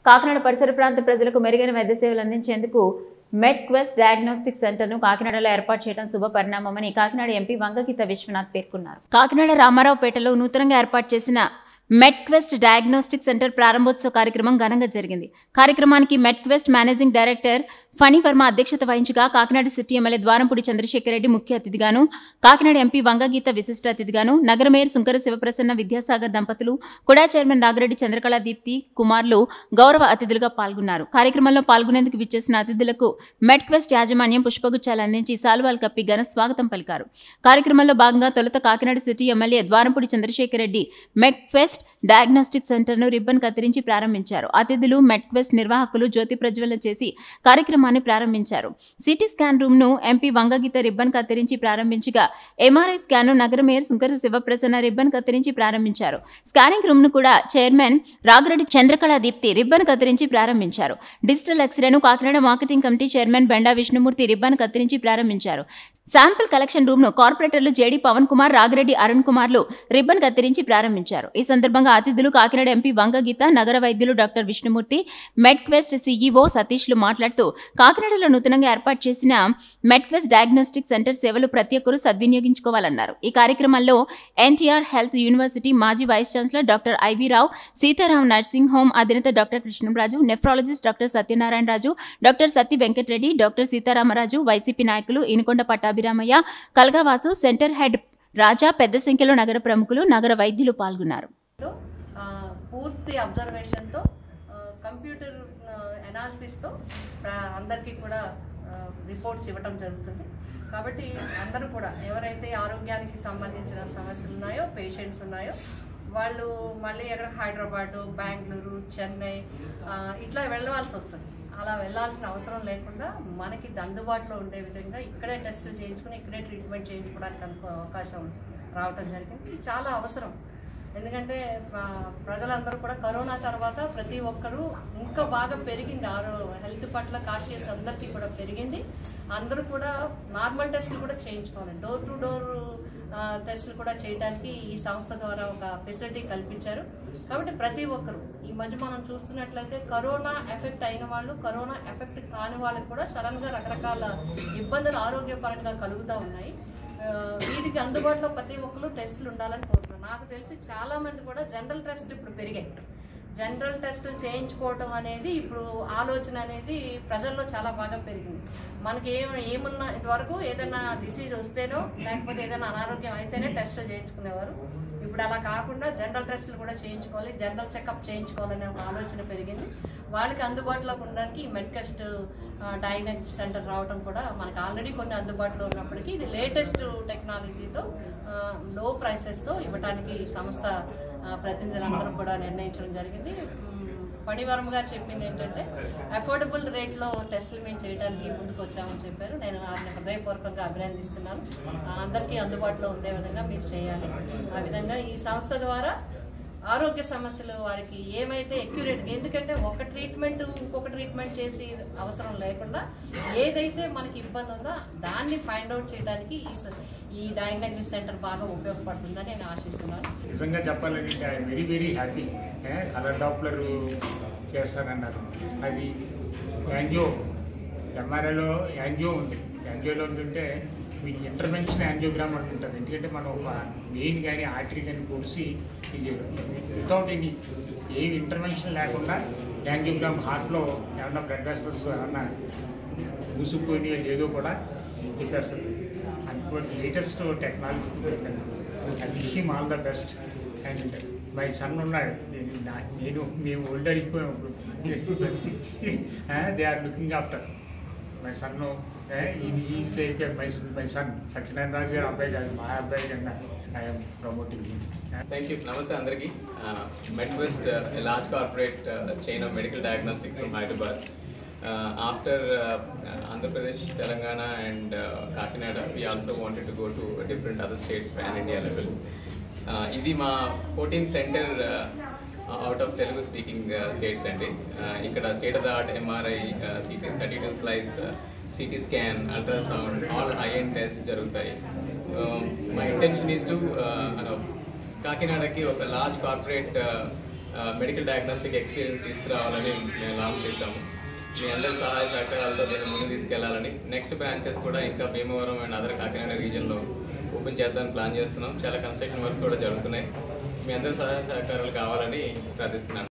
కాకినాడ పరిసర ప్రాంత ప్రజలకు మెరుగైన వైద్య సేవలు అందించేందుకు మెడ్ క్వెస్ట్ డయాగ్నోస్టిక్ సెంటర్ను కాకినాడలో ఏర్పాటు చేయడం శుభ పరిణామమని కాకినాడ ఎంపీ వంగగీత విశ్వనాథ్ పేర్కొన్నారు కాకినాడ రామారావుపేటలో నూతనంగా ఏర్పాటు చేసిన మెడ్ క్వెస్ట్ డయాగ్నోస్టిక్ సెంటర్ ప్రారంభోత్సవ కార్యక్రమం ఘనంగా జరిగింది కార్యక్రమానికి Med Quest managing director Phani Varma అధ్యక్షత వహించగా కాకినాడ సిటీ ఎమ్మెల్యే ద్వారంపూడి చంద్రశేఖర్ రెడ్డి ముఖ్య అతిథిగాను కాకినాడ ఎంపీ వంగగీత విశిష్ట అతిథిగాను నగర మేయర్ సుంకర శివప్రసన్న విద్యాసాగర్ దంపతులు కుడా చైర్మన్ నాగిరెడ్డి చంద్రకళా దీప్తి కుమార్లు గౌరవ అతిథులుగా పాల్గొన్నారు కార్యక్రమంలో పాల్గొనేందుకు విచ్చేసిన అతిథులకు మెడ్ క్వెస్ట్ యాజమాన్యం పుష్పగుచ్చాలు అందించి సాల్వాల్ కప్పి ఘన స్వాగతం పలికారు కార్యక్రమంలో భాగంగా తొలుత Kakinada city MLA Dwarampudi Chandrasekhar Reddy Med Quest diagnostic సెంటర్ను రిబ్బన్ కత్తిరించి ప్రారంభించారు అతిథులు మెడ్ క్వెస్ట్ నిర్వాహకులు జ్యోతి ప్రజ్వలన చేసి కార్యక్రమాన్ని ప్రారంభించారు సిటీ స్కాన్ రూమ్ ను ఎంపీ వంగగీత రిబ్బన్ కత్తిరించి ప్రారంభించగా ఎంఆర్ఐ స్కాన్ ను నగర మేయర్ సుంకర శివప్రసన్న రిబ్బన్ కత్తిరించి ప్రారంభించారు స్కానింగ్ రూమ్ ను కూడా చైర్మన్ రాగిరెడ్డి చంద్రకళా దీప్తి రిబ్బన్ కత్తిరించి ప్రారంభించారు డిజిటల్ ఎక్స్రేను Kakinada marketing committee chairman Benda Vishnumurthy ribbon కత్తిరించి ప్రారంభించారు శాంపిల్ కలెక్షన్ రూమ్ ను కార్పొరేటర్లు జేడి పవన్ కుమార్ రాగిరెడ్డి అరుణ్ కుమార్లు రిబ్బన్ కత్తిరించి ప్రారంభించారు ఈ సందర్భంగా అతిథులు కాకినాడ ఎంపీ వంగగీత నగర వైద్యులు డాక్టర్ విష్ణుమూర్తి మెడ్క్వెస్ట్ సీఈఓ సతీష్లు మాట్లాడుతూ కాకినాడలో నూతనంగా ఏర్పాటు చేసిన మెడ్క్వెస్ట్ డయాగ్నోస్టిక్ సెంటర్ సేవలు ప్రతి ఒక్కరూ సద్వినియోగించుకోవాలన్నారు ఈ కార్యక్రమంలో ఎన్టీఆర్ హెల్త్ యూనివర్సిటీ మాజీ vice chancellor doctor IV Rao Sitaram nursing home అధినేత doctor Krishnaraju nephrologist doctor Satyanarayana Raju doctor Satti Venkatareddy doctor Seetharamaraju YCP నాయకులు ఇనుకొండ పట్టాభిరామయ్య కల్గావాసు సెంటర్ హెడ్ రాజా పెద్ద సంఖ్యలో నగర ప్రముఖులు నగర వైద్యులు పాల్గొన్నారు తో, ఆ, పూర్తి అబ్జర్వేషన్తో కంప్యూటర్ ఎనాలిసిస్తో అందరికీ కూడా రిపోర్ట్స్ ఇవ్వటం జరుగుతుంది కాబట్టి అందరూ కూడా ఎవరైతే ఆరోగ్యానికి సంబంధించిన సమస్యలు ఉన్నాయో పేషెంట్స్ ఉన్నాయో వాళ్ళు మళ్ళీ ఎక్కడ హైదరాబాదు బెంగళూరు చెన్నై ఆ, ఇట్లా వెళ్ళవలసి వస్తుంది అలా వెళ్ళాల్సిన అవసరం లేకుండా మనకి అందుబాటులో ఉండే విధంగా ఇక్కడే టెస్టులు చేయించుకుని ఇక్కడే ట్రీట్మెంట్ చేయించుకోవడానికి అనుకో అవకాశం రావటం జరిగింది ఇది చాలా అవసరం ఎందుకంటే ఆ, ప్రజలందరూ కూడా కరోనా తర్వాత ప్రతి ఒక్కరూ ఇంకా బాగా పెరిగింది ఆరో హెల్త్ పట్ల కాషియస్ అందరికీ కూడా పెరిగింది అందరూ కూడా నార్మల్ టెస్టులు కూడా చేయించుకోవాలి డోర్ టు డోర్ టెస్టులు కూడా చేయడానికి ఈ సంస్థ ద్వారా ఒక ఫెసిలిటీ కల్పించారు కాబట్టి ప్రతి ఒక్కరు ఈ మధ్య మనం చూస్తున్నట్లయితే కరోనా ఎఫెక్ట్ అయిన వాళ్ళు కరోనా ఎఫెక్ట్ కాని వాళ్ళకి కూడా సడన్గా రకరకాల ఇబ్బందులు ఆరోగ్యపరంగా కలుగుతూ ఉన్నాయి ఆ, వీటికి అందుబాటులో ప్రతి ఒక్కరు టెస్టులు ఉండాలని కోరుతున్నాను నాకు తెలిసి చాలా మంది కూడా జనరల్ టెస్ట్ ఇప్పుడు పెరిగాయి జనరల్ టెస్టులు చేయించుకోవటం అనేది ఇప్పుడు ఆలోచన అనేది ప్రజల్లో చాలా బాగా పెరిగింది మనకి ఏం ఏమున్నా ఇంతవరకు ఏదైనా డిసీజ్ వస్తేనో లేకపోతే ఏదైనా అనారోగ్యం అయితేనే టెస్టులు చేయించుకునేవారు ఇప్పుడు అలా కాకుండా జనరల్ టెస్టులు కూడా చేయించుకోవాలి జనరల్ చెకప్ చేయించుకోవాలనే ఒక ఆలోచన పెరిగింది వాళ్ళకి అందుబాటులోకి ఉండడానికి ఈ మెడ్కస్ట్ డయాగ్నోస్టిక్ సెంటర్ రావడం కూడా మనకి ఆల్రెడీ కొన్ని అందుబాటులో ఉన్నప్పటికీ ఇది లేటెస్ట్ టెక్నాలజీతో లో ప్రైసెస్తో ఇవ్వడానికి ఈ సంస్థ ఆ, ప్రతినిధులందరూ కూడా నిర్ణయించడం జరిగింది మ్, పణివర్మ గారు చెప్పింది ఏంటంటే అఫోర్డబుల్ రేట్లో టెస్టులు మేము చేయడానికి ముందుకు వచ్చామని చెప్పారు నేను ఆయన హృదయపూర్వకంగా అభినందిస్తున్నాను ఆ, అందరికీ అందుబాటులో ఉండే విధంగా మీరు చేయాలి ఆ విధంగా ఈ సంస్థ ద్వారా ఆరోగ్య సమస్యలు వారికి ఏమైతే అక్యురేట్ ఎందుకంటే ఒక ట్రీట్మెంట్ ఇంకొక ట్రీట్మెంట్ చేసి అవసరం లేకుండా ఏదైతే మనకి ఇబ్బంది ఉందో దాన్ని ఫైండ్ అవుట్ చేయడానికి ఈ స- ఈ డయాగ్నోస్టిక్ సెంటర్ బాగా ఉపయోగపడుతుందని నేను ఆశిస్తున్నాను నిజంగా చెప్పాలంటే I'm very very happy colour doppler చేస్తానన్నారు అది యాంజియో ఎంఆర్ఐలో యాంజియో ఉంది యాంజియోలో ఉంటుంటే మీకు ఇంటర్వెన్షన్ యాంజియోగ్రామ్ అంటుంటుంది ఎందుకంటే మనం ఒక మెయిన్ కానీ ఆర్టరీ కానీ పొడిసి ఇది వితౌట్ ఎనీ ఏ ఇంటర్వెన్షన్ లేకుండా యాంజియోగ్రామ్ హార్ట్లో ఏమన్నా బ్లడ్ వెసల్స్ ఏమన్నా మూసుకుపోయినాయో లేదో కూడా చెప్పేస్తుంది అటువంటి latest technology I wish him all the best and my son ఉన్నాడు నేను నా- నేను మేము ఓల్డ్ అయిపోయాం ఇప్పుడు they are looking after my son ఇది ఈ stage my my son Satyanarayana Raju garu అబ్బాయి కాదు మా అబ్బాయి కన్నా I'm promoting Thank you. Namaste Andarki. Uh, MedQuest, uh, a large corporate uh, chain of medical diagnostics from Hyderabad. Uh, after uh, uh, Andhra Pradesh, Telangana, and uh, Kakinada, we also wanted to go to a different other states pan India level. Uh, ఇది మా fourteenth centre out of Telugu speaking states అండి Uh, ఇక్కడ state of the art MRI CT thirty two slice CT scan ultrasound all in test జరుగుతాయి my intention is to కాకినాడకి ఒక large corporate medical diagnostic experience తీసుకురావాలని మేము launch చేశాము మీ అందరి సహాయ సహకారాలతో దీన్ని ముందు తీసుకెళ్లాలని నెక్స్ట్ బ్రాంచెస్ కూడా ఇంకా భీమవరం అండ్ అదర్ కాకినాడ రీజియన్లో ఓపెన్ చేద్దామని ప్లాన్ చేస్తున్నాం చాలా కన్స్ట్రక్షన్ వర్క్ కూడా జరుగుతున్నాయి మీ అందరి సహాయ సహకారాలు కావాలని ప్రార్థిస్తున్నాను